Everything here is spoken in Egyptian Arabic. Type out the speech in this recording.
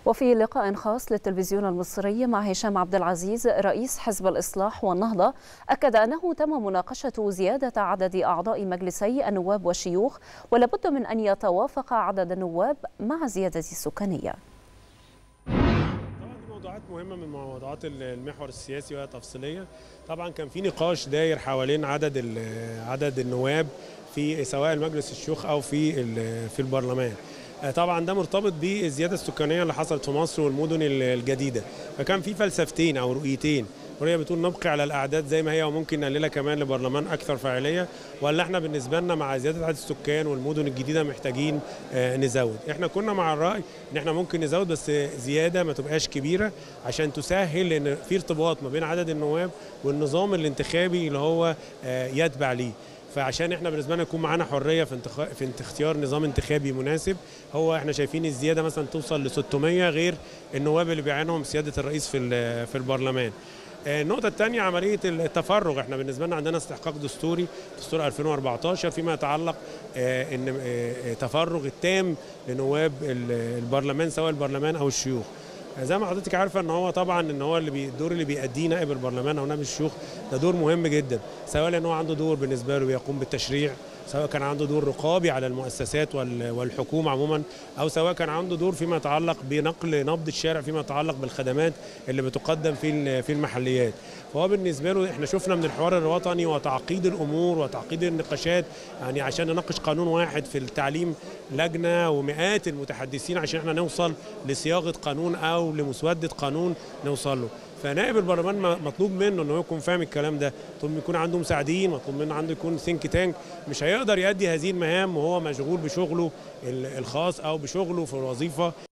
وفي لقاء خاص للتلفزيون المصري مع هشام عبد العزيز رئيس حزب الإصلاح والنهضة أكد أنه تم مناقشة زيادة عدد أعضاء مجلسي النواب والشيوخ ولابد من أن يتوافق عدد النواب مع زيادة السكانية موضوعات مهمه من موضوعات المحور السياسي وهي تفصيليه طبعا كان في نقاش داير حوالين عدد عدد النواب في سواء المجلس الشيوخ او في في البرلمان طبعا ده مرتبط بالزياده السكانيه اللي حصلت في مصر والمدن الجديده فكان في فلسفتين او رؤيتين رؤيه بتقول نبقي على الاعداد زي ما هي وممكن نقللها كمان لبرلمان اكثر فاعليه ولا احنا بالنسبه لنا مع زياده عدد السكان والمدن الجديده محتاجين نزود احنا كنا مع الراي ان احنا ممكن نزود بس زياده ما تبقاش كبيره عشان تسهل لان في ارتباط ما بين عدد النواب والنظام الانتخابي اللي هو يتبع ليه فعشان احنا بالنسبه لنا يكون معانا حريه في انتخ... في اختيار نظام انتخابي مناسب هو احنا شايفين الزياده مثلا توصل ل 600 غير النواب اللي بيعينهم سياده الرئيس في في البرلمان النقطة الثانية عملية التفرغ احنا بالنسبة لنا عندنا استحقاق دستوري دستور 2014 فيما يتعلق ان تفرغ التام لنواب البرلمان سواء البرلمان او الشيوخ زي ما حضرتك عارفه ان هو طبعا ان هو اللي بي الدور اللي بيأديه نائب البرلمان او نائب الشيوخ ده دور مهم جدا سواء لان هو عنده دور بالنسبه له بيقوم بالتشريع سواء كان عنده دور رقابي على المؤسسات والحكومه عموما او سواء كان عنده دور فيما يتعلق بنقل نبض الشارع فيما يتعلق بالخدمات اللي بتقدم في في المحليات فهو بالنسبه له احنا شفنا من الحوار الوطني وتعقيد الامور وتعقيد النقاشات يعني عشان نناقش قانون واحد في التعليم لجنه ومئات المتحدثين عشان احنا نوصل لصياغه قانون او لمسوده قانون نوصل له فنائب البرلمان مطلوب منه انه يكون فاهم الكلام ده مطلوب يكون عنده مساعدين مطلوب منه عنده يكون ثينك تانك مش هيقدر يؤدي هذه المهام وهو مشغول بشغله الخاص او بشغله في الوظيفه